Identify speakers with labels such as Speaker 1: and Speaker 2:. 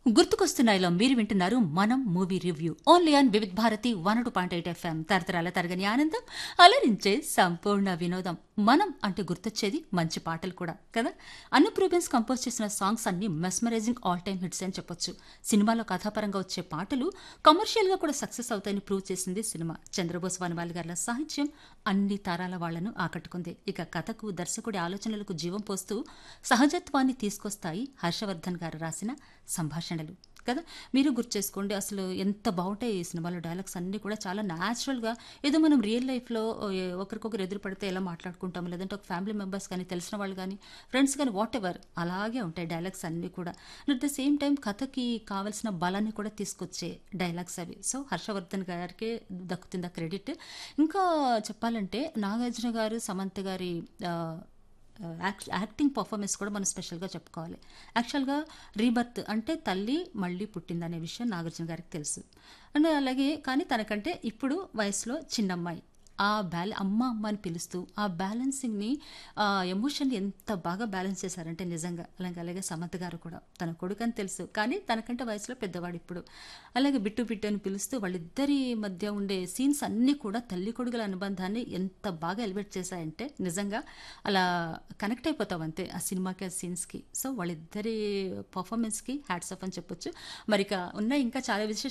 Speaker 1: గుర్తుకొస్తున్నాయిలో మీరు వింటున్నారు మనం movie review only on Vividh Bharati one two point eight FM తరతరాల తరగని ఆనందం అలరించే సంపూర్ణ వినోదం మనం అంటే గుర్తొచ్చేది మంచి పాటలు కూడా కదా అన్నప్ రూబెన్స్ కంపోజ్ చేసిన సాంగ్స్ అన్ని మెస్మరైజింగ్ ఆల్ టైమ్ హిట్స్ అని చెప్పొచ్చు సినిమాలో కథాపరంగా వచ్చే పాటలు కమర్షియల్ గా కూడా సక్సెస్ అవుతాయని ప్రూవ్ చేసింది సినిమా చంద్రబోస్ వానివాల్ గారి సాహిత్యం అన్ని తరాల వాళ్లను ఆకట్టుకుంది ఇక కథకు దర్శకుడి ఆలోచనలకు జీవం పోస్తూ సహజత్వాన్ని తీసుకొస్తాయి హర్షవర్ధన్ గారు రాసిన సంభాషణలు కదా మీరు గుర్తు చేసుకోండి అసలు ఎంత బాగుంటాయి ఈ సినిమాలో డైలాగ్స్ అన్నీ కూడా చాలా న్యాచురల్గా ఏదో మనం రియల్ లైఫ్లో ఒకరికొకరు ఎదురు పడితే ఎలా మాట్లాడుకుంటాం లేదంటే ఒక ఫ్యామిలీ మెంబర్స్ కానీ తెలిసిన వాళ్ళు కానీ ఫ్రెండ్స్ కానీ వాట్ ఎవర్ అలాగే ఉంటాయి డైలాగ్స్ అన్నీ కూడా అట్ ద సేమ్ టైం కథకి కావాల్సిన బలాన్ని కూడా తీసుకొచ్చే డైలాగ్స్ అవి సో హర్షవర్ధన్ గారికి దక్కుతుంది ఆ క్రెడిట్ ఇంకా చెప్పాలంటే నాగార్జున గారు సమంత గారి ఆ, యాక్- యాక్టింగ్ పర్ఫార్మెన్స్ కూడా మనం స్పెషల్గా చెప్పుకోవాలి యాక్చువల్గా రీబర్త్ అంటే తల్లి మళ్ళీ పుట్టిందనే విషయం నాగార్జున గారికి తెలుసు అండ్ అలాగే కానీ తనకంటే ఇప్పుడు వయసులో చిన్నమ్మాయి ఆ బ్యాల అమ్మ అమ్మ అని పిలుస్తూ ఆ బ్యాలెన్సింగ్ని ఆ ఎమోషన్ని ఎంత బాగా బ్యాలెన్స్ చేశారంటే నిజంగా అలాగే అలాగే సమంత గారు కూడా తన కొడుకు అని తెలుసు కానీ తనకంటే వయసులో పెద్దవాడు ఇప్పుడు అలాగే బిట్టు బిట్టు అని పిలుస్తూ వాళ్ళిద్దరి మధ్య ఉండే సీన్స్ అన్నీ కూడా తల్లి కొడుకుల అనుబంధాన్ని ఎంత బాగా ఎలివేట్ చేశాయంటే నిజంగా అలా కనెక్ట్ అయిపోతాం అంతే ఆ సినిమాకి ఆ సీన్స్కి సో వాళ్ళిద్దరి పర్ఫార్మెన్స్కి హ్యాట్స్ ఆఫ్ అని చెప్పొచ్చు మరి ఇక ఉన్న ఇంకా చాలా విశేష